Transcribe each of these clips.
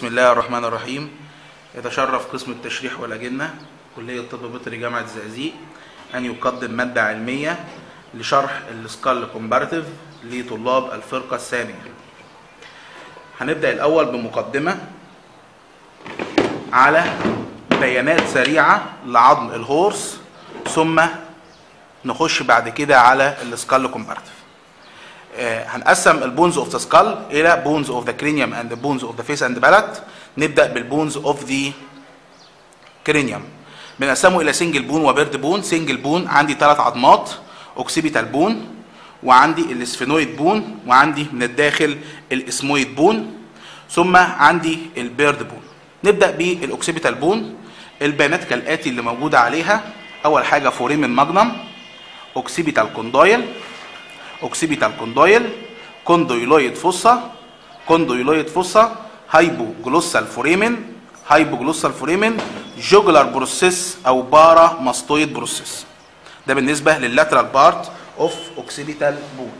بسم الله الرحمن الرحيم يتشرف قسم التشريح والأجنة كلية طب بيطري جامعة الزقازيق أن يقدم مادة علمية لشرح السكال كومباريتيف لطلاب الفرقة الثانية هنبدأ الأول بمقدمة على بيانات سريعة لعظم الهورس ثم نخش بعد كده على السكال كومباريتيف آه، هنقسم البونز اوف ذا سكال الى بونز اوف ذا كرينيوم اند بونز اوف ذا فيس اند بالات نبدا بالبونز اوف ذا كرينيوم بنقسمه الى سنجل بون وبيرد بون سنجل بون عندي ثلاث عظمات اوكسيبيتال بون وعندي الاسفينويد بون وعندي من الداخل الاسمويد بون ثم عندي البيرد بون نبدا بالاوكسيبيتال بون البيانات كالاتي اللي موجوده عليها اول حاجه فوريمن ماجنم اوكسيبيتال كوندايل اوكسيبيتال كوندايل كوندويلويد فوسا كوندويلويد فوسا هايبوجلوسال فوريمن هايبوجلوسال فوريمن جوجلار بروسيس او بارا ماستويد بروسيس ده بالنسبه لللاترال بارت اوف اوكسيبيتال بون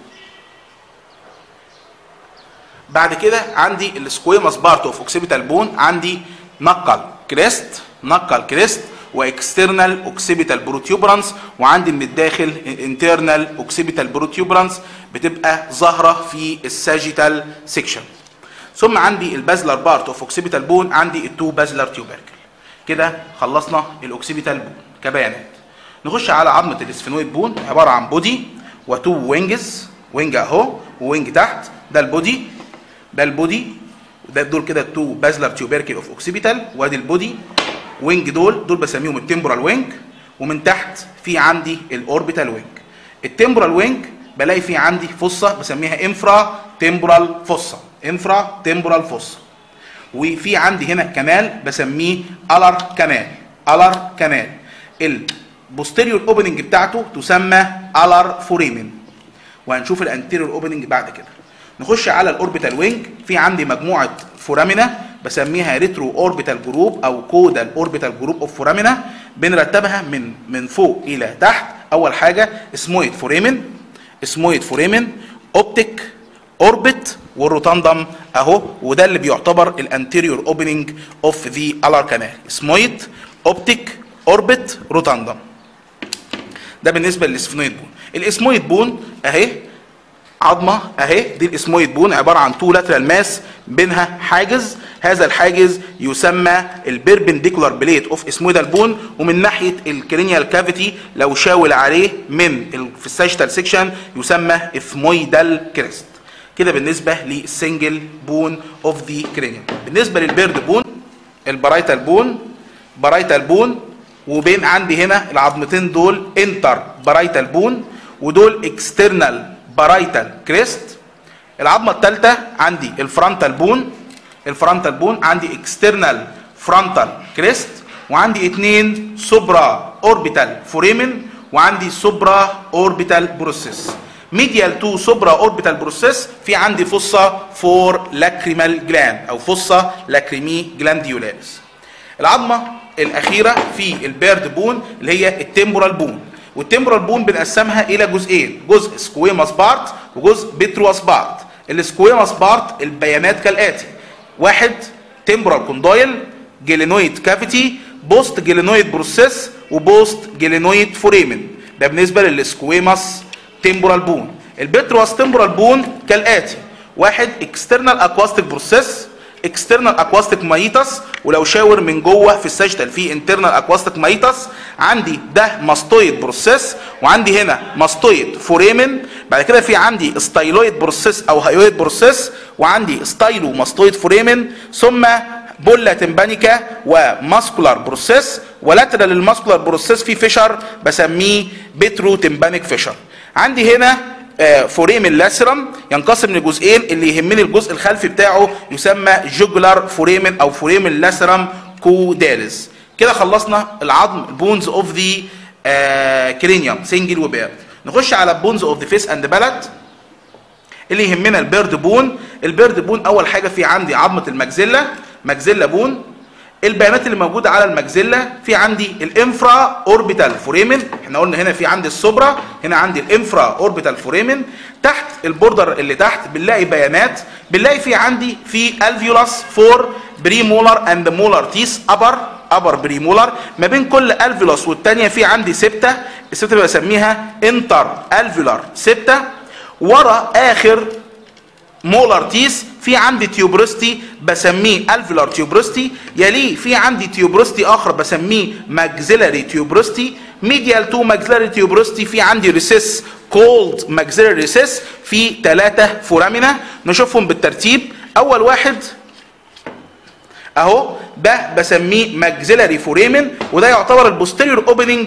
بعد كده عندي السكويماس بارت اوف اوكسيبيتال بون عندي نقل كريست نقل كريست واكسترنال اوكسيبيتال بروتيوبرانس وعندي من الداخل انترنال اوكسيبيتال بروتيوبرانس بتبقى ظاهره في الساجيتال سيكشن ثم عندي البازلر بارت اوف اوكسيبيتال بون عندي التو بازلر تيوبركل كده خلصنا الاوكسيبيتال بون كبيانات نخش على عظمه الاسفينويد بون عباره عن بودي وتو وينجز وينج اهو ووينج تحت ده البودي ده البودي ده دول كده التو بازلر تيوبركل اوف اوكسيبيتال وادي البودي وينج دول دول بسميهم التمبورال وينج ومن تحت في عندي الاوربيتال وينج التمبورال وينج بلاقي في عندي فصه بسميها انفرا تمبورال فصه انفرا تمبورال فصه وفي عندي هنا كنال بسميه الر كنال الر كنال البوستيريور اوبننج بتاعته تسمى الر فوريمن وهنشوف الانتيريور اوبننج بعد كده نخش على الاوربيتال وينج في عندي مجموعه فورامينا بسميها ريترو اوربيتال جروب او كودال اوربيتال جروب اوف فورامينا بنرتبها من من فوق الى تحت اول حاجه اسمويد فوريمن اسمويد فوريمن اوبتيك اوربت والروتاندم اهو وده اللي بيعتبر الانتيريور اوبننج اوف ذا الار كانال اسمويد اوبتيك اوربت روتاندم ده بالنسبه للاسفينويد بون الاسمويد بون اهي عظمه اهي دي الاسمويد بون عباره عن تو لاترال ماس بينها حاجز هذا الحاجز يسمى البيربنديكولار بليت اوف اسمويدال بون ومن ناحيه الكرينيال كافيتي لو شاول عليه من في الساجيتال سيكشن يسمى اثمويدال كريست كده بالنسبه للسنجل بون اوف ذا كرينيال بالنسبه للبيرد بون البرايتال بون برايتال بون وبين عندي هنا العظمتين دول انتر برايتال بون ودول اكسترنال بارايتال كريست العظمه الثالثه عندي الفرونتال بون الفرونتال بون عندي اكسترنال فرونتال كريست وعندي اثنين سوبرا اوربيتال فوريمن وعندي سوبرا اوربيتال بروسيس ميديال تو سوبرا اوربيتال بروسيس في عندي فصه فور لاكريمال جلاند او فصه لاكريمي جلانديولاريس العظمه الاخيره في البيرد بون اللي هي التمبورال بون والتمبرال بون بنقسمها الى جزئين جزء سكويماس بارت وجزء بيتروس بارت السكويماس بارت البيانات كالاتي واحد تمبرال كوندايل جيلينويد كافيتي بوست جيلينويد بروسيس وبوست جيلينويد فوريمن ده بالنسبه للسكويماس تمبرال بون البيتروس تمبرال بون كالاتي واحد اكسترنال اكواستيك بروسيس اكسترنال اكواستيك مايتس ولو شاور من جوه في السجتل في انترنال اكواستيك مايتس عندي ده ماستويد بروسيس وعندي هنا ماستويد فوريمن بعد كده في عندي ستايلويد بروسيس او هايويد بروسيس وعندي ستايلو ماستويد فوريمن ثم بولا تمبانيكا وماسكولار بروسيس ولاترال الماسكولار بروسيس في فيشر بسميه بيترو تمبانيك فيشر عندي هنا فوريمن لاسرم ينقسم لجزئين اللي يهمني الجزء الخلفي بتاعه يسمى جوجلار فوريمن او فوريمن لاسرم كودالز كده خلصنا العظم بونز اوف ذا كرينيوم سنجل وبيرد نخش على بونز اوف ذا فيس اند بالات اللي يهمنا البيرد بون البيرد بون اول حاجه في عندي عظمه المجزله مجزله بون البيانات اللي موجوده على المجزله في عندي الانفرا اوربيتال فوريمن احنا قلنا هنا في عندي السوبرا هنا عندي الانفرا اوربيتال فوريمن تحت البوردر اللي تحت بنلاقي بيانات بنلاقي في عندي في الفيولاس فور بريمولار اند مولار تيس ابر ابر بريمولار ما بين كل الفيولاس والثانيه في عندي سبته السبته بسميها انتر الفيولار سبته ورا اخر مولار تيس في عندي تيوبرستي بسميه الفيولار تيوبرستي يليه في عندي تيوبرستي اخر بسميه ماكسيلاري تيوبرستي ميديال تو ماكسيلاري تيوبرستي في عندي ريسيس كولد ماكسيلاري ريسيس في ثلاثه فورامينا نشوفهم بالترتيب اول واحد اهو ده بسميه ماكسيلاري فوريمن وده يعتبر البوستيريور اوبننج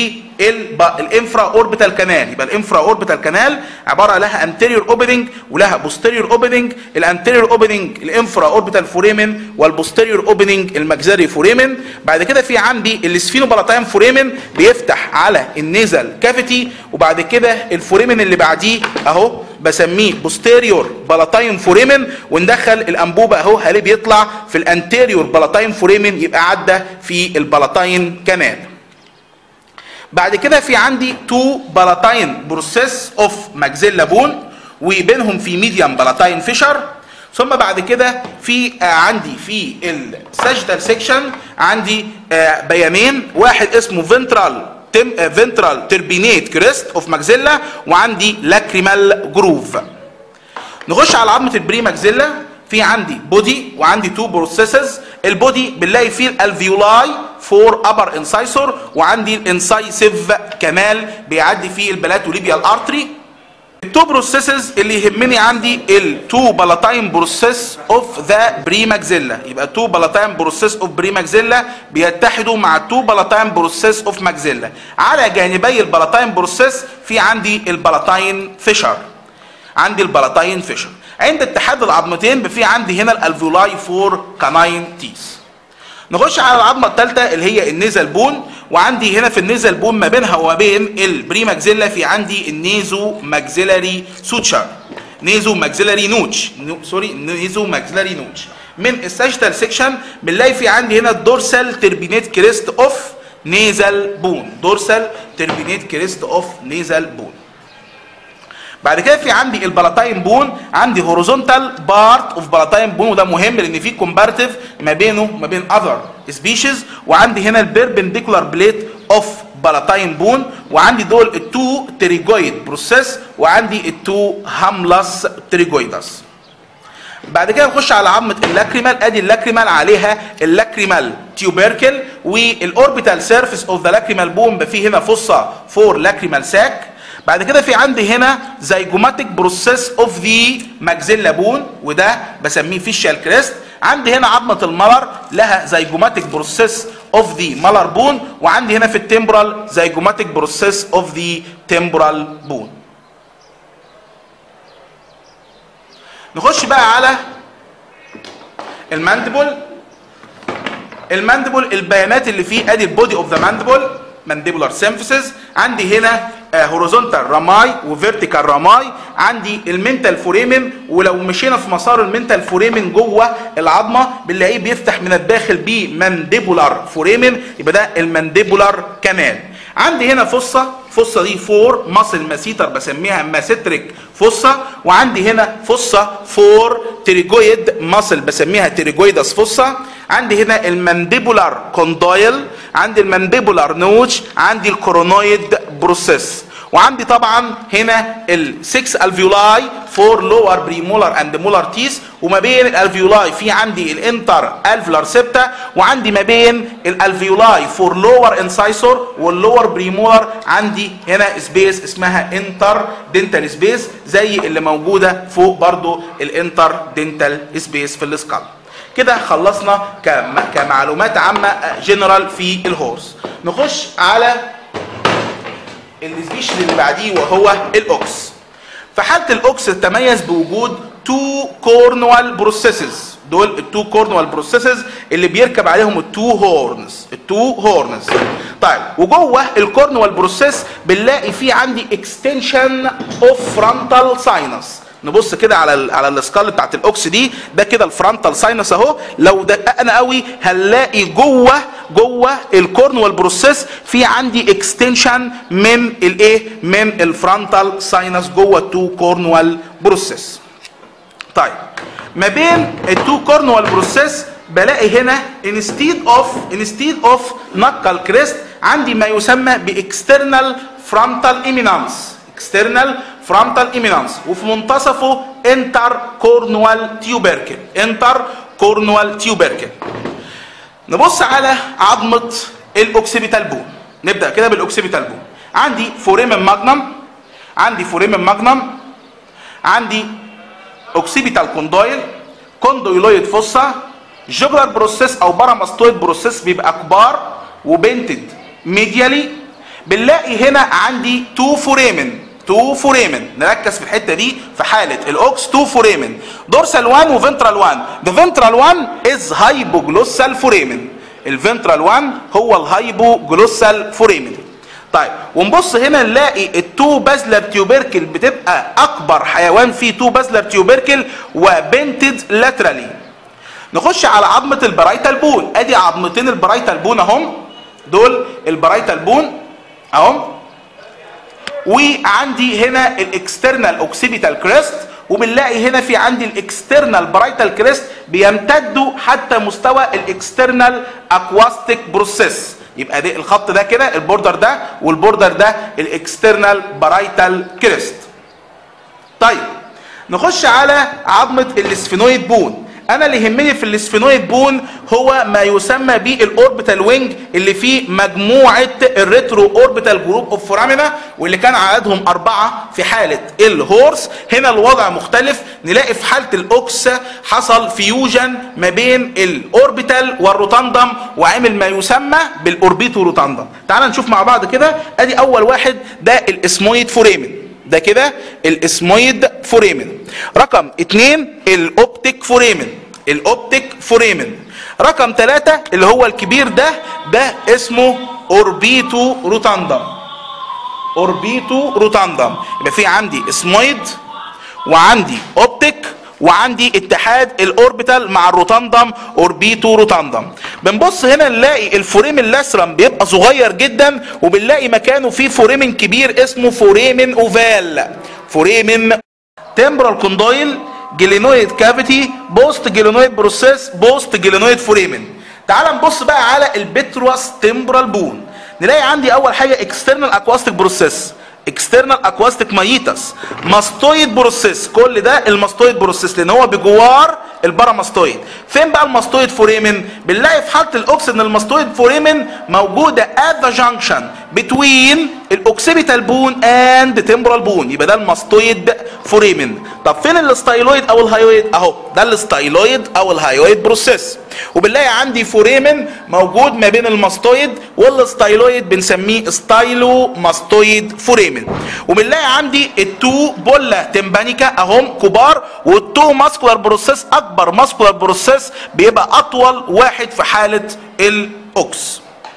للانفرا اوربيتال كانال يبقى الانفرا اوربيتال كانال عباره لها انتيريور اوبننج ولها بوستيريور اوبننج الانتيريور اوبننج الانفرا اوربيتال فوريمن والبوستيريور اوبننج الماكسيلاري فوريمن بعد كده في عندي السفينوبالاتايم فوريمن بيفتح على النيزل كافيتي وبعد كده الفوريمن اللي بعديه اهو بسميه بوستيريور بالاتاين فوريمن وندخل الانبوبه اهو هلاقيه بيطلع في الانتيريور بالاتاين فوريمن يبقى عدى في البالاتاين كانال بعد كده في عندي تو بالاتاين بروسيس اوف ماكزيلا بون وبينهم في ميديم بالاتاين فيشر ثم بعد كده في آه عندي في الساجيتال سيكشن عندي آه بيانين واحد اسمه فنترال فنترال تربينيت كريست اوف ماكزيلا وعندي لاكريمال جروف نخش على عظمه البري ماكزيلا في عندي بودي وعندي تو بروسيسز البودي بنلاقي فيه الالفيولاي فور ابر انسايسور وعندي الانسايسيف كانال بيعدي فيه البلاتوليبيال ارتري التو بروسيسز اللي يهمني عندي التو بالاتاين بروسيس اوف ذا بريماكزيلا يبقى تو بالاتاين بروسيس اوف بريماكزيلا بيتحدوا مع التو بالاتاين بروسيس اوف ماكزيلا على جانبي البالاتاين بروسيس في عندي البالاتاين فيشر عندي البالاتاين فيشر عند اتحاد العظمتين في عندي هنا الالفيولاي فور كاناين تيس نخش على العظمه الثالثه اللي هي النيزل بون وعندي هنا في النيزل بون ما بينها وما بين البري ماكزيلا في عندي النيزو ماكزيلاري سوتشر نيزو ماكزيلاري نوتش نو سوري نيزو ماكزيلاري نوتش من الساجيتال سيكشن بنلاقي في عندي هنا الدورسال تربينيت كريست اوف نيزل بون دورسال تربينيت كريست اوف نيزل بون بعد كده في عندي البلاتاين بون عندي هوريزونتال بارت اوف بلاتاين بون وده مهم لان في كومبارتيف ما بينه وما بين اذر سبيشيز وعندي هنا البيربنديكولار بليت اوف بلاتاين بون وعندي دول التو تريجويد بروسيس وعندي التو هاملاس تريجويدس بعد كده نخش على عظمه اللاكريمال ادي اللاكريمال عليها اللاكريمال تيوبركل والاوربيتال سيرفيس اوف ذا لاكريمال بون فيه هنا فصه فور لاكريمال ساك بعد كده في عندي هنا زيجوماتيك بروسيس اوف ذا ماكزيلا بون وده بسميه فيشال كريست عندي هنا عظمه الملر لها زيجوماتيك بروسيس اوف ذا ملر بون وعندي هنا في التمبرال زيجوماتيك بروسيس اوف ذا تمبرال بون نخش بقى على الماندبل الماندبل البيانات اللي فيه ادي البودي اوف ذا ماندبل مانديبولار سيمفيسز عندي هنا هوريزونتال راماي وفيرتيكال راماي عندي المنتال فوريمن ولو مشينا في مسار المنتال فوريمن جوه العظمه بنلاقيه بيفتح من الداخل بمانديبولار فوريمن يبقى ده المانديبولار كانال عندي هنا فصه فصه دي فور ماسل ماسيتر بسميها ماسيتريك فصه وعندي هنا فصه فور تريجويد ماسل بسميها تريجويدس فصه عندي هنا المانديبولار كوندايل عندي المانديبولار نوتش عندي الكورونويد بروسيس وعندي طبعا هنا السكس الفيولاي فور لور بريمولار اند مولار تيس وما بين الالفيولاي في عندي الانتر الفيولار سيبتا وعندي ما بين الالفيولاي فور لور انسايسور واللور بريمولار عندي هنا سبيس اسمها انتر دنتال سبيس زي اللي موجوده فوق برضو الانتر دنتال سبيس في السكال كده خلصنا كمعلومات عامه جنرال في الهورس نخش على السبيشيز اللي بعديه وهو الاوكس في حاله الاوكس تميز بوجود تو كورنوال بروسيسز دول التو كورنوال بروسيسز اللي بيركب عليهم التو هورنز التو هورنز طيب وجوه الكورنوال بروسيس بنلاقي في عندي اكستنشن اوف فرونتال ساينس نبص كده على ال على السكال بتاعت الاوكس دي ده كده الفرونتال ساينس اهو لو دققنا قوي هنلاقي جوه جوه الكورنوال بروسيس في عندي اكستنشن من الايه من الفرونتال ساينس جوه التو كورنوال بروسيس طيب ما بين التو كورنوال بروسيس بلاقي هنا انستيد اوف انستيد اوف نقل كريست عندي ما يسمى باكسترنال فرونتال ايمينانس اكسترنال فرونتال ايمينانس وفي منتصفه انتر كورنوال تيوبركل انتر كورنوال تيوبركل نبص على عظمه الاوكسيبيتال بون نبدا كده بالاوكسيبيتال بون عندي فوريمن ماجنم عندي فوريمن ماجنم عندي اوكسيبيتال كوندويل كوندويلويد فوسا جوجلر بروسيس او باراماستويد بروسيس بيبقى كبار وبنتد ميديالي بنلاقي هنا عندي تو فوريمن تو فوريمن نركز في الحته دي في حاله الاوكس تو فوريمن دورسال 1 وفنترال 1 ذا فنترال 1 از هايبوجلوسال فوريمن الفنترال 1 هو الهايبوجلوسال فوريمن طيب ونبص هنا نلاقي التو بازلر تيوبركل بتبقى اكبر حيوان فيه تو بازلر تيوبركل وبنتد لاترالي نخش على عظمه البرايتال بون ادي عظمتين البرايتال بون اهم دول البرايتال بون اهم وعندي هنا الاكسترنال اوكسيبيتال كريست وبنلاقي هنا في عندي الاكسترنال برايتال كريست بيمتدوا حتى مستوى الاكسترنال اكواستيك بروسيس يبقى ده الخط ده كده البوردر ده والبوردر ده الاكسترنال برايتال كريست طيب نخش على عظمه السفينويد بون انا اللي يهمني في السفينويد بون هو ما يسمى بالاوربيتال وينج اللي فيه مجموعه الريترو اوربيتال جروب اوف فورامينا واللي كان عددهم اربعه في حاله الهورس هنا الوضع مختلف نلاقي في حاله الاوكس حصل فيوجن ما بين الاوربيتال والروتاندم وعمل ما يسمى بالاوربيتو روتاندم تعال نشوف مع بعض كده ادي اول واحد ده الاسمويد فوريمن ده كده الاسمويد فوريمن رقم اتنين الاوبتيك فوريمن الاوبتيك فوريمن رقم ثلاثة اللي هو الكبير ده ده اسمه اوربيتو روتاندم اوربيتو روتاندم يبقى في عندي اسمويد وعندي اوبتيك وعندي اتحاد الاوربيتال مع الروتاندم اوربيتو روتاندم بنبص هنا نلاقي الفوريم اللاسرم بيبقى صغير جدا وبنلاقي مكانه فيه فوريمن كبير اسمه فوريمن اوفال فوريمن تمبرال كوندويل جلينويد كافيتي بوست جلينويد بروسيس بوست جلينويد فوريمن تعال نبص بقى على البتروس تمبرال بون نلاقي عندي اول حاجه اكسترنال اكواستيك بروسيس اكسترنال اكواستيك مايتس ماستويد بروسيس كل ده الماستويد بروسيس لان هو بجوار الباراماستويد فين بقى الماستويد فوريمن بنلاقي في حاله الاوكس ان الماستويد فوريمن موجوده at the junction between الاوكسيبيتال بون اند تمبرال بون يبقى ده الماستويد فوريمن طب فين الستايلويد او الهايويد اهو ده الستايلويد او الهايويد بروسيس وبنلاقي عندي فوريمن موجود ما بين الماستويد والستايلويد بنسميه ستايلو ماستويد فوريمن وبنلاقي عندي التو بولا تمبانيكا اهم كبار والتو ماسكولار بروسيس اكبر ماسكولار بروسيس بيبقى اطول واحد في حاله الاوكس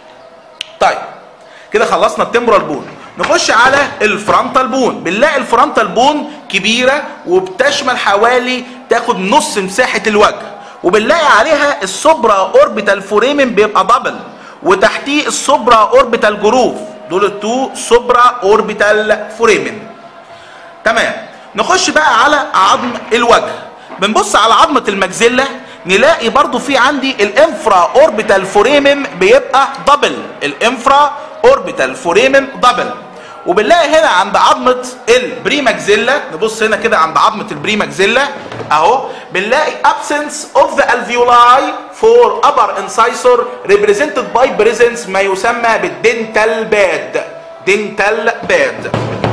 طيب كده خلصنا التمبرال بون نخش على الفرونتال بون بنلاقي الفرونتال بون كبيره وبتشمل حوالي تاخد نص مساحه الوجه وبنلاقي عليها السوبرا اوربيتال فوريمن بيبقى دبل وتحتيه السوبرا اوربيتال جروف دول التو سوبرا اوربيتال فوريمن تمام نخش بقى على عظم الوجه بنبص على عظمه المجزله نلاقي برضو في عندي الانفرا اوربيتال فوريمن بيبقى دبل الانفرا اوربيتال فوريمن دبل وبنلاقي هنا عند عظمه البريماكزيلا نبص هنا كده عند عظمه البريماكزيلا اهو بنلاقي absence of the alveoli for upper incisor represented by presence ما يسمى بالدنتال باد دنتال باد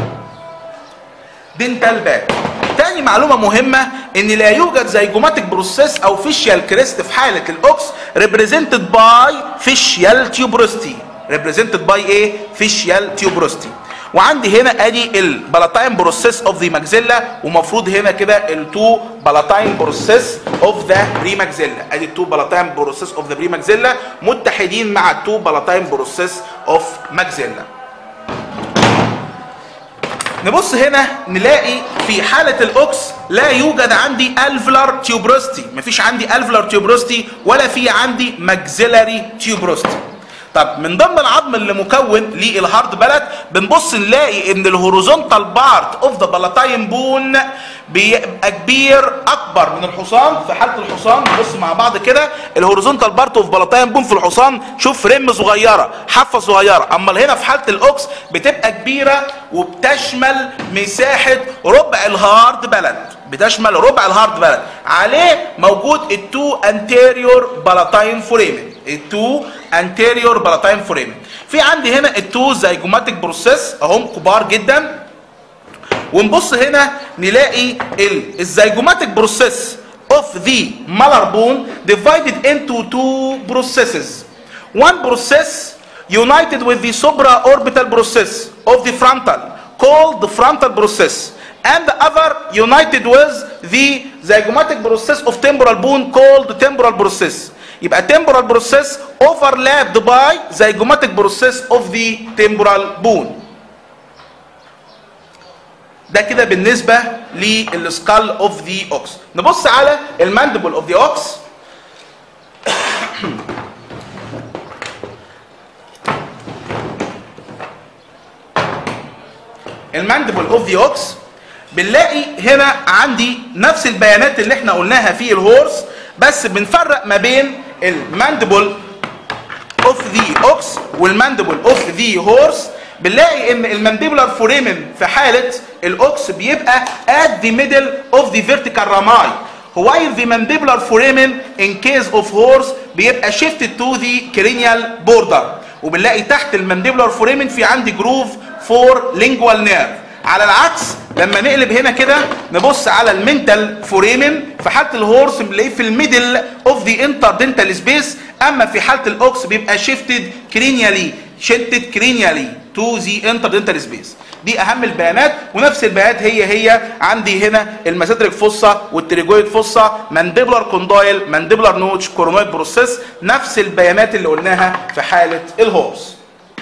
دنتال باد تاني معلومه مهمه ان لا يوجد زيجوماتيك بروسيس او فيشيال كريست في حاله الاوكس represented by فيشيال تيوبروستي represented by ايه فيشيال تيوبروستي وعندي هنا ادي البلاتاين بروسيس اوف ذا ماكزيلا ومفروض هنا كده التو بلاتاين بروسيس اوف ذا بري ماكزيلا ادي التو بلاتاين بروسيس اوف ذا بري ماكزيلا متحدين مع التو بلاتاين بروسيس اوف ماكزيلا نبص هنا نلاقي في حالة الأوكس لا يوجد عندي الفلر تيوبروستي مفيش عندي الفلر تيوبروستي ولا في عندي ماكسيلاري تيوبروستي طب من ضمن العظم اللي مكون للهارد بلد بنبص نلاقي ان الهوريزونتال بارت اوف ذا بلاتاين بون بيبقى كبير اكبر من الحصان في حاله الحصان نبص مع بعض كده الهوريزونتال بارت اوف بلاتاين بون في الحصان شوف رم صغيره حافه صغيره اما هنا في حاله الاوكس بتبقى كبيره وبتشمل مساحه ربع الهارد بلد بتشمل ربع الهارد بلد عليه موجود التو انتيريور بلاتاين فوريمن التو انتيريور بلاتاين فوريمن في عندي هنا التو زيجوماتيك بروسيس اهم كبار جدا ونبص هنا نلاقي الزيجوماتيك بروسيس of the malar bone divided into two processes one process united with the supraorbital process of the frontal called the frontal process and the other united with the zygomatic process of temporal bone called the temporal process يبقى temporal process overlapped by zygomatic process of the temporal bone ده كده بالنسبة للسكال اوف ذا اوكس نبص على الماندبل اوف ذا اوكس الماندبل اوف ذا اوكس بنلاقي هنا عندي نفس البيانات اللي احنا قلناها في الهورس بس بنفرق ما بين الماندبل اوف ذا اوكس والماندبل اوف ذا هورس بنلاقي ان المانديبولار فوريمن في حاله الاوكس بيبقى at the middle of the vertical rami while the mandibular foramen in case of horse بيبقى shifted to the cranial border وبنلاقي تحت المانديبولار فوريمن في عندي جروف فور lingual nerve على العكس لما نقلب هنا كده نبص على المنتال فوريمن في حاله الهورس بنلاقيه في الميدل اوف ذا انتردنتال سبيس اما في حاله الاوكس بيبقى شيفتد كرينيالي شيفتد كرينيالي تو ذا انتردنتال سبيس دي اهم البيانات ونفس البيانات هي هي عندي هنا المساتريك فوسا والتريجويد فوسا مانديبلر كوندايل مانديبلر نوتش كورونويد بروسيس نفس البيانات اللي قلناها في حاله الهورس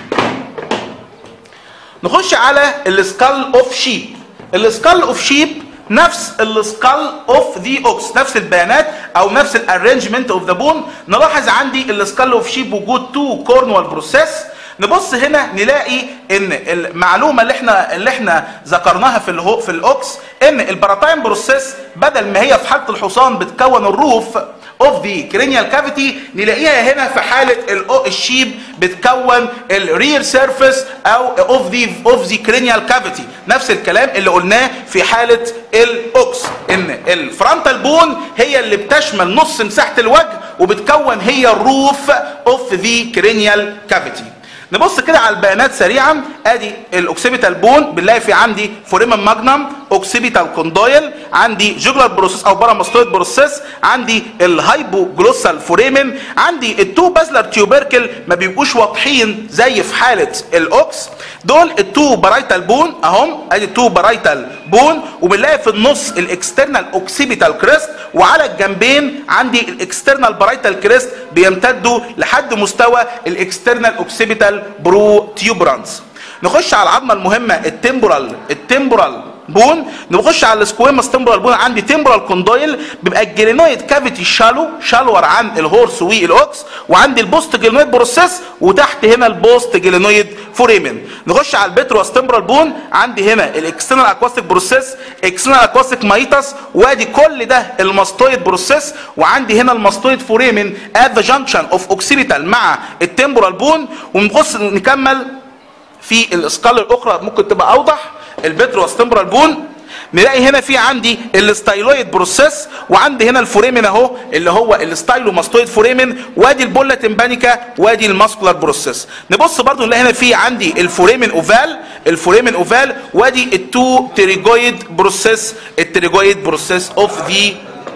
نخش على السكال اوف شيب السكال اوف شيب نفس السكال اوف ذا اوكس نفس البيانات او نفس الارينجمنت اوف ذا بون نلاحظ عندي السكال اوف شيب وجود تو كورنوال بروسيس نبص هنا نلاقي ان المعلومه اللي احنا اللي احنا ذكرناها في الهو في الاوكس ان الباراتايم بروسيس بدل ما هي في حاله الحصان بتكون الروف اوف ذا كرينيال كافيتي نلاقيها هنا في حاله الشيب بتكون الرير سيرفيس او اوف ذا اوف ذا كرينيال كافيتي نفس الكلام اللي قلناه في حاله الاوكس ان الفرونتال بون هي اللي بتشمل نص مساحه الوجه وبتكون هي الروف اوف ذا كرينيال كافيتي نبص كده على البيانات سريعا ادي الاوكسيبيتال بون بنلاقي في عندي فوريمن ماجنم اوكسيبيتال كوندايل عندي جوجلر بروسيس او باراماستويد بروسيس عندي الهايبو جلوسال فوريمن عندي التو بازلر تيوبركل ما بيبقوش واضحين زي في حاله الاوكس دول التو بارايتال بون اهم ادي التو بارايتال بون وبنلاقي في النص الاكسترنال اوكسيبيتال كريست وعلى الجنبين عندي الاكسترنال بارايتال كريست بيمتدوا لحد مستوى الاكسترنال اوكسيبيتال برو تيوبرانس نخش على العظمه المهمه التمبورال التمبورال بون نخش على السكويمس تمبورال بون عندي تمبورال كوندويل بيبقى الجلينويد كافيتي شالو شالور عن الهورس والاوكس وعندي البوست جلينويد بروسيس وتحت هنا البوست جلينويد فوريمن نخش على البتروس تمبورال بون عندي هنا الاكسترنال اكواستيك بروسيس اكسترنال اكواستيك مايتس وادي كل ده الماستويد بروسيس وعندي هنا الماستويد فوريمن ات ذا جانكشن اوف اوكسيبيتال مع التمبورال بون ونبص نكمل في الاسكال الاخرى ممكن تبقى اوضح البتروس تمبرال بون نلاقي هنا في عندي الستايلويد بروسيس وعندي هنا الفوريمن اهو اللي هو الستايلو ماستويد فوريمن وادي البولا تمبانيكا وادي الماسكولار بروسيس نبص برضو نلاقي هنا في عندي الفوريمن اوفال الفوريمن اوفال وادي التو تريجويد بروسيس التريجويد بروسيس اوف ذا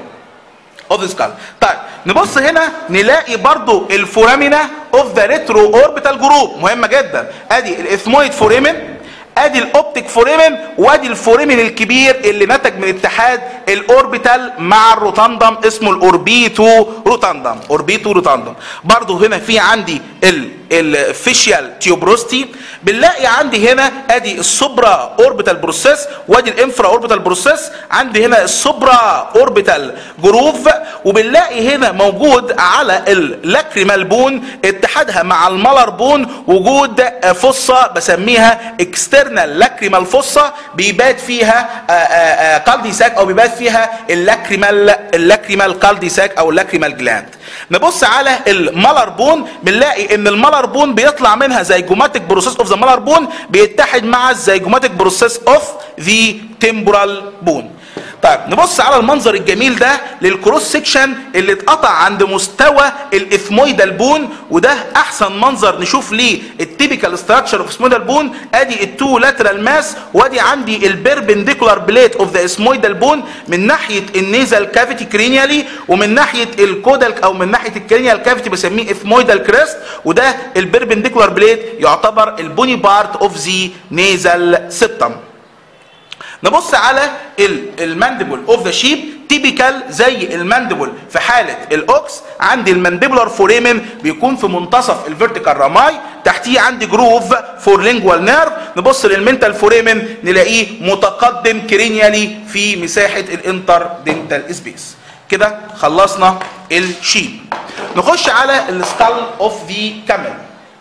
اوف ذا سكال طيب نبص هنا نلاقي برضو الفورامينا اوف ذا ريترو اوربيتال جروب مهمه جدا ادي الاثمويد فوريمن ادي الاوبتيك فوريمن وادي الفوريمن الكبير اللي نتج من اتحاد الاوربيتال مع الروتاندم اسمه الاوربيتو روتاندم اوربيتو روتاندم برضو هنا في عندي الفيشيال تيوبروستي بنلاقي عندي هنا ادي السوبرا اوربيتال بروسيس وادي الانفرا اوربيتال بروسيس عندي هنا السوبرا اوربيتال جروف وبنلاقي هنا موجود على اللاكريمال بون اتحادها مع المالر بون وجود فصة بسميها اكسترنال لاكريمال فصة بيبات فيها كالديساك او بيبات فيها اللاكريمال اللاكريمال كالديساك او اللاكريمال جلاند نبص على المالر بون بنلاقي ان المالر بون بيطلع منها زيجوماتيك بروسيس اوف ذا مالر بون بيتحد مع الزيجوماتيك بروسيس اوف ذا تمبورال بون طيب نبص على المنظر الجميل ده للكروس سيكشن اللي اتقطع عند مستوى الاثمويدال بون وده احسن منظر نشوف ليه التيبيكال ستراكشر اوف اسمويدال بون ادي التو لاترال ماس وادي عندي البيربنديكولار بليت اوف ذا اسمويدال بون من ناحيه النيزال كافيتي كرينيالي ومن ناحيه الكودال او من ناحيه الكرينيال كافيتي بسميه اثمويدال كريست وده البيربنديكولار بليت يعتبر البوني بارت اوف ذا نيزال سيبتم نبص على الماندبل اوف ذا شيب تيبيكال زي الماندبل في حاله الاوكس عندي المانديبولار فوريمن بيكون في منتصف الفيرتيكال راماي تحتيه عندي جروف فور لينجوال نيرف نبص للمنتال فوريمن نلاقيه متقدم كرينيالي في مساحه الانتر دنتال سبيس كده خلصنا الشيب نخش على السكال اوف ذا كامل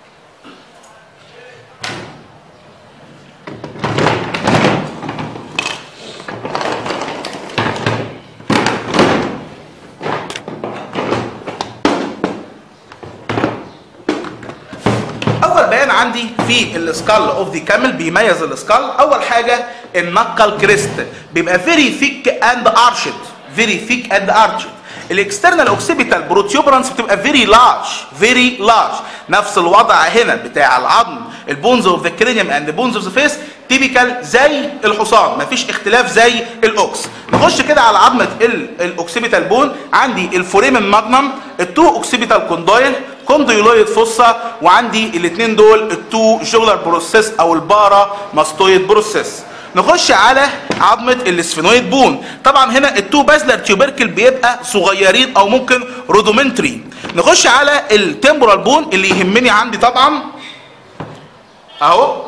اول بيان عندي في السكال اوف ذا كامل بيميز السكال اول حاجه النقل كريست بيبقى فيري ثيك اند ارشد فيري ثيك اند ارشد الاكسترنال اوكسيبيتال بروتيوبرانس بتبقى فيري لارج فيري لارج نفس الوضع هنا بتاع العظم البونز اوف ذا كرينيوم اند بونز اوف ذا فيس تيبيكال زي الحصان مفيش اختلاف زي الاوكس نخش كده على عظمه الاوكسيبيتال بون عندي الفوريمن ماجنم التو اوكسيبيتال كوندايل كونديولويد فوسا وعندي الاثنين دول التو جولار بروسيس او البارا ماستويد بروسيس نخش على عظمه السفينويد بون طبعا هنا التو بازلر تيوبركل بيبقى صغيرين او ممكن رودومنتري نخش على التمبورال بون اللي يهمني عندي طبعا اهو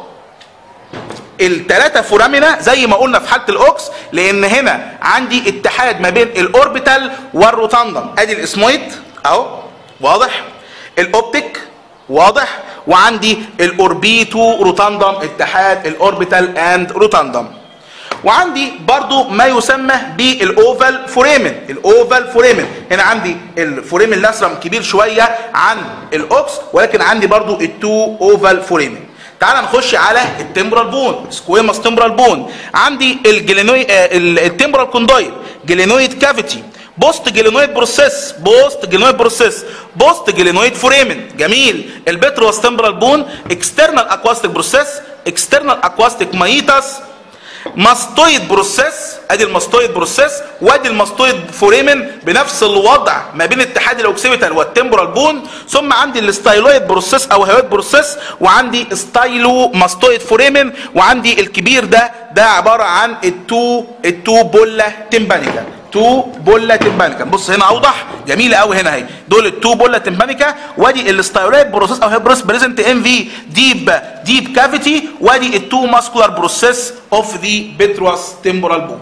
الثلاثه فورامينا زي ما قلنا في حاله الاوكس لان هنا عندي اتحاد ما بين الاوربيتال والروتاندم ادي الاسمويد اهو واضح الاوبتيك واضح وعندي الاوربيتو روتاندم اتحاد الاوربيتال اند روتاندم وعندي برضو ما يسمى بالاوفال فوريمن الاوفال فوريمن هنا عندي الفوريمن الاسرم كبير شويه عن الاوكس ولكن عندي برضو التو اوفال فوريمن تعال نخش على التمبرال بون سكويماس تمبرال بون عندي الجلينوي التمبرال كوندايل جلينويد كافيتي بوست جلينويد بروسيس بوست جلينويد بروسيس بوست جلينويد فوريمن جميل البتروس تمبرال بون اكسترنال اكواستيك بروسيس اكسترنال اكواستيك مايتاس ماستويد بروسيس ادي الماستويد بروسيس وادي الماستويد فوريمن بنفس الوضع ما بين اتحاد الاوكسيبيتال والتمبرال بون ثم عندي الستايلويد بروسيس او هيويد بروسيس وعندي ستايلو ماستويد فوريمن وعندي الكبير ده ده عباره عن التو التو بولا تمبانيكا تو بولا تمبانيكا بص هنا اوضح جميله قوي هنا اهي دول التو بولا تمبانيكا وادي الستايرويد بروسيس او هيبروس بريزنت ان في ديب ديب كافيتي وادي التو ماسكولار بروسيس اوف ذا بيتروس تمبورال بون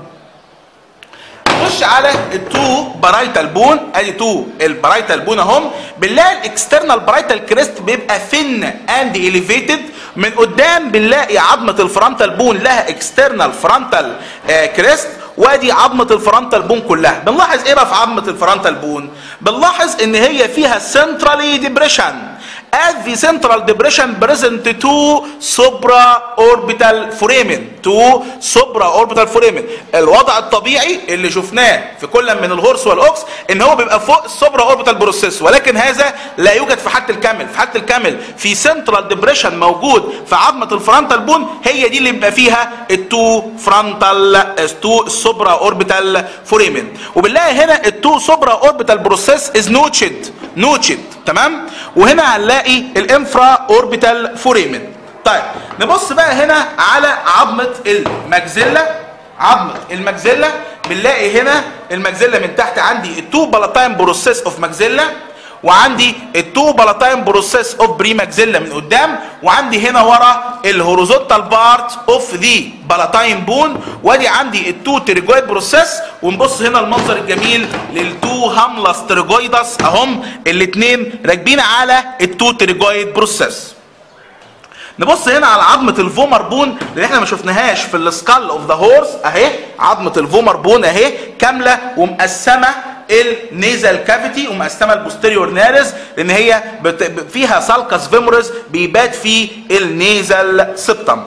نخش على التو برايتال بون ادي تو البرايتال بون اهم بنلاقي الاكسترنال برايتال كريست بيبقى ثين اند اليفيتد من قدام بنلاقي عظمه الفرونتال بون لها اكسترنال فرونتال كريست وادي عظمه الفرونتال بون كلها بنلاحظ ايه بقى في عظمه الفرونتال بون بنلاحظ ان هي فيها سنترالي ديبريشن as the central depression present two supraorbital foramen two supraorbital foramen الوضع الطبيعي اللي شفناه في كل من الهورس والاوكس ان هو بيبقى فوق السوبرا اوربيتال بروسيس ولكن هذا لا يوجد في حد الكامل في حد الكامل في سنترال ديبريشن موجود في عظمه الفرونتال بون هي دي اللي بيبقى فيها التو فرونتال التو سوبرا اوربيتال فوريمن وبنلاقي هنا التو سوبرا اوربيتال بروسيس از نوتشد نوتشد تمام وهنا هنلاقي الانفرا اوربيتال فوريمن طيب نبص بقى هنا على عظمه المجزله عظمه المجزله بنلاقي هنا المجزله من تحت عندي التو بالاتاين بروسيس اوف مجزله وعندي التو بالاتاين بروسيس اوف بريماكزيلا من قدام وعندي هنا ورا الهوريزونتال بارت اوف ذا بالاتاين بون وادي عندي التو تريجويد بروسيس ونبص هنا المنظر الجميل للتو هاملاس تريجويدس اهم الاثنين راكبين على التو تريجويد بروسيس نبص هنا على عظمه الفومر بون اللي احنا ما شفناهاش في السكال اوف ذا هورس اهي عظمه الفومر بون اهي كامله ومقسمه النيزل كافيتي ومقسمه البوستيريور نارس لان هي بت... فيها سالكس فيمورس بيبات فيه النيزل سبتم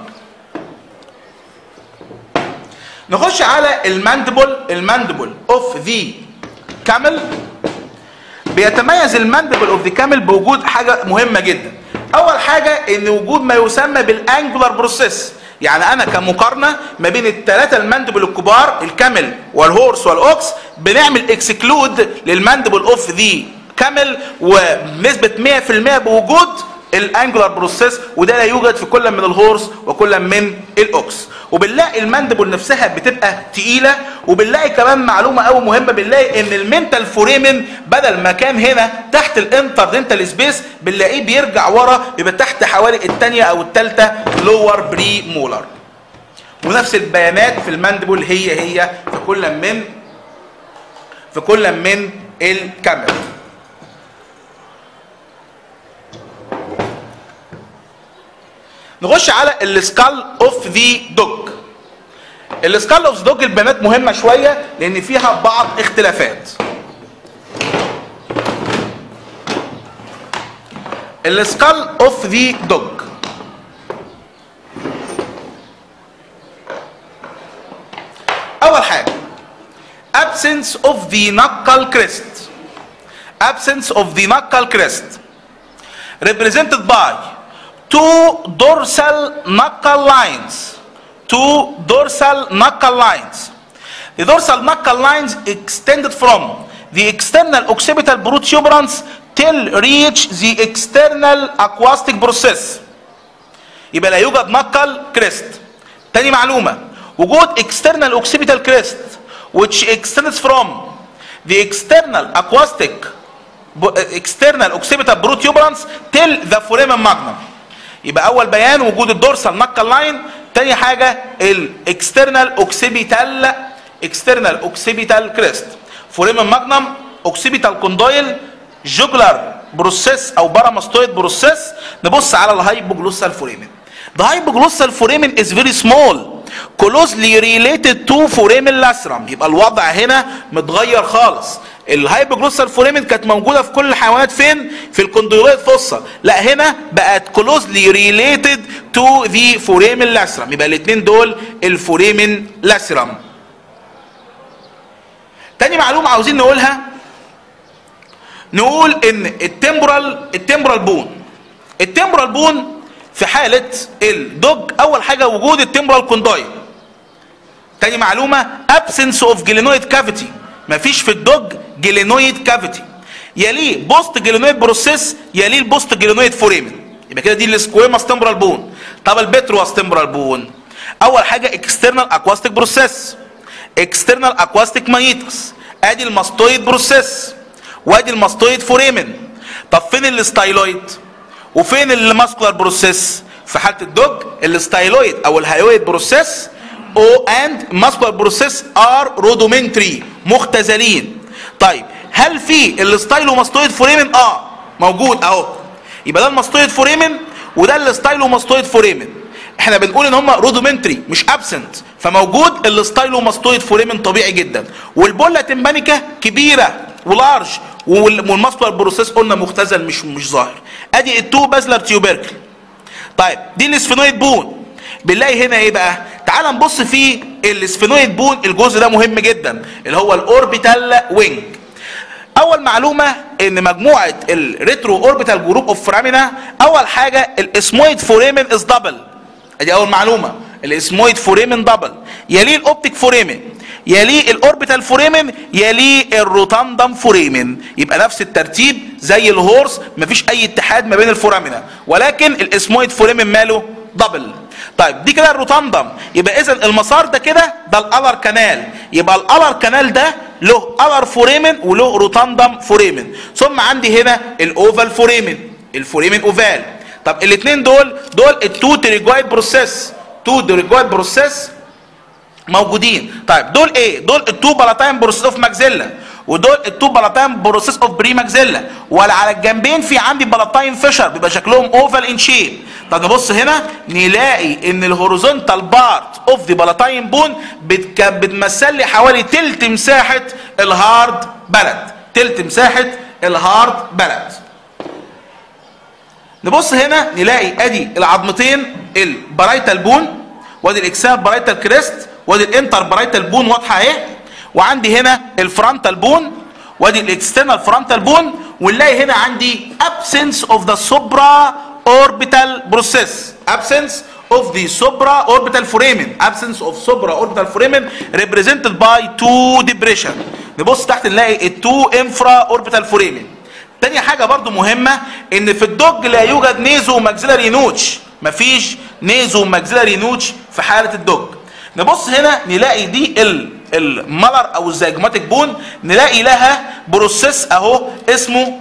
نخش على الماندبل الماندبل اوف ذا كامل بيتميز الماندبل اوف ذا كامل بوجود حاجه مهمه جدا اول حاجه ان وجود ما يسمى بالانجولار بروسيس يعني انا كمقارنه ما بين الثلاثه الماندبل الكبار الكامل والهورس والاوكس بنعمل اكسكلود للماندبل اوف ذا كامل وبنسبه 100% بوجود الانجولار بروسيس وده لا يوجد في كل من الهورس وكل من الاوكس وبنلاقي الماندبل نفسها بتبقى تقيله وبنلاقي كمان معلومه قوي مهمه بنلاقي ان المنتال فوريمن بدل ما كان هنا تحت الانتر دنتال سبيس بنلاقيه بيرجع ورا يبقى تحت حوالي الثانيه او الثالثه لور بري مولر ونفس البيانات في الماندبل هي هي في كل من في كل من الكاميرا نخش على السكال اوف ذا دوج السكال اوف دوج البيانات مهمه شويه لان فيها بعض اختلافات السكال اوف ذا دوج اول حاجه absence of the knuckle crest absence of the knuckle crest represented by two dorsal knuckle lines two dorsal knuckle lines the dorsal knuckle lines extended from the external occipital protuberance till reach the external aquastic process يبقى لا يوجد نقل كريست تاني معلومه وجود external occipital crest which extends from the external aquastic external occipital protuberance till the foramen magnum يبقى اول بيان وجود الدورسال نقل لاين تاني حاجه الاكسترنال اوكسيبيتال اكسترنال اوكسيبيتال كريست فوريمن ماجنم اوكسيبيتال كوندويل جوجلر بروسيس او باراماستويد بروسيس نبص على الهايبوجلوسال فوريمن The hypoglossal foramen is very small closely related to foramen lacerum يبقى الوضع هنا متغير خالص الهايبوجلوسال فوريمن كانت موجوده في كل الحيوانات فين في الكونديلويد فوسا لا هنا بقت كلوزلي ريليتد تو ذا فوريمن لاسرم يبقى الاثنين دول الفوريمن لاسرم تاني معلومه عاوزين نقولها نقول ان التمبرال التمبرال بون التمبرال بون في حاله الدوج اول حاجه وجود التمبرال كوندايل تاني معلومه absence of glenoid cavity مفيش في الدوج جلينويد كافيتي يليه بوست جلينويد بروسيس يليه البوست جلينويد فوريمن يبقى كده دي السكويماس تمبرال بون طب البترواس تمبرال بون اول حاجه اكسترنال اكواستيك بروسيس اكسترنال اكواستيك مانيتس ادي الماستويد بروسيس وادي الماستويد فوريمن طب فين الستايلويد وفين الماسكولار بروسيس في حاله الدوج الستايلويد او الهايويد بروسيس او اند ماسكولار بروسيس ار رودومنتري مختزلين طيب هل في الستايلوماستويد فوريمن اه موجود اهو يبقى ده الماستويد فوريمن وده الستايلوماستويد فوريمن احنا بنقول ان هم رودومنتري مش ابسنت فموجود الستايلوماستويد فوريمن طبيعي جدا والبولا تمبانيكا كبيره ولارج والماسكولار بروسيس قلنا مختزل مش مش ظاهر ادي التو بازلر تيوبركل طيب دي الاسفينويد بون بنلاقي هنا ايه بقى تعال نبص في الاسفينويد بون الجزء ده مهم جدا اللي هو الاوربيتال وينج اول معلومه ان مجموعه الريترو اوربيتال جروب اوف فرامينا اول حاجه الاسمويد فوريمن از دبل ادي اول معلومه الاسمويد فوريمن دبل يليه الاوبتيك فوريمن يليه الاوربيتال فوريمن يليه الروتاندم فوريمن يبقى نفس الترتيب زي الهورس مفيش اي اتحاد ما بين الفورامينا ولكن الاسمويد فوريمن ماله دبل طيب دي كده الروتاندم يبقى اذا المسار ده كده ده الالر كانال يبقى الالر كانال ده له الر فوريمن وله روتاندم فوريمن ثم عندي هنا الاوفال فوريمن الفوريمن اوفال طب الاثنين دول دول التو تريجويد بروسيس تو تريجويد بروسيس موجودين طيب دول ايه دول التو بلاتاين بروسيس اوف ماكزيلا ودول التو بلاتاين بروسيس اوف بري ماكزيلا ولا على الجنبين في عندي بلاتاين فيشر بيبقى شكلهم اوفال ان شيب طب نبص هنا نلاقي ان الهوريزونتال بارت اوف ذا بلاتاين بون بتمثل لي حوالي تلت مساحه الهارد بلد تلت مساحه الهارد بلد نبص هنا نلاقي ادي العظمتين البرايتال بون وادي الاكساب برايتال كريست وادي الانتر برايتال بون واضحه اهي وعندي هنا الفرونتال بون وادي الاكسترنال فرونتال بون ونلاقي هنا عندي absence of the supra orbital process absence of the supra orbital foramen absence of supra orbital foramen represented by two depression نبص تحت نلاقي التو انفرا اوربيتال فوريمن تاني حاجة برضو مهمة ان في الدوج لا يوجد نيزو ماكسيلاري نوتش مفيش نيزو ماكسيلاري نوتش في حالة الدوج نبص هنا نلاقي دي ال الملر او الزيجماتيك بون نلاقي لها بروسيس اهو اسمه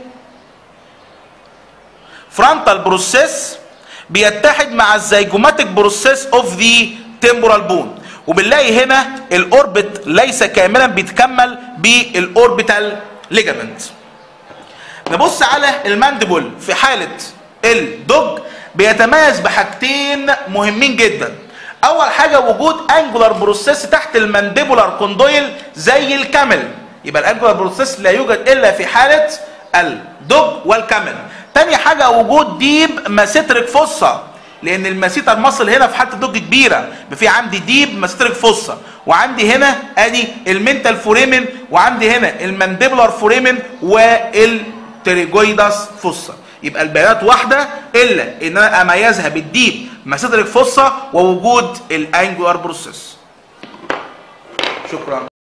فرونتال بروسيس بيتحد مع الزيجوماتيك بروسيس اوف ذا تمبورال بون وبنلاقي هنا الاوربت ليس كاملا بيتكمل بالاوربيتال ليجامنت نبص على الماندبل في حالة الدوج بيتميز بحاجتين مهمين جدا اول حاجة وجود انجولار بروسيس تحت المانديبولار كوندويل زي الكامل يبقى الانجولار بروسيس لا يوجد الا في حالة الدوج والكامل تاني حاجة وجود ديب ماسيتريك فوسا لان الماسيتر مصل هنا في حاله الدوج كبيره في عندي ديب ماسيتريك فوسا وعندي هنا ادي المنتال فوريمن وعندي هنا المانديبولار فوريمن والتريجويداس فوسا يبقى البيانات واحده الا ان انا اميزها بالديب ماسيتريك فوسا ووجود الانجولار بروسيس شكرا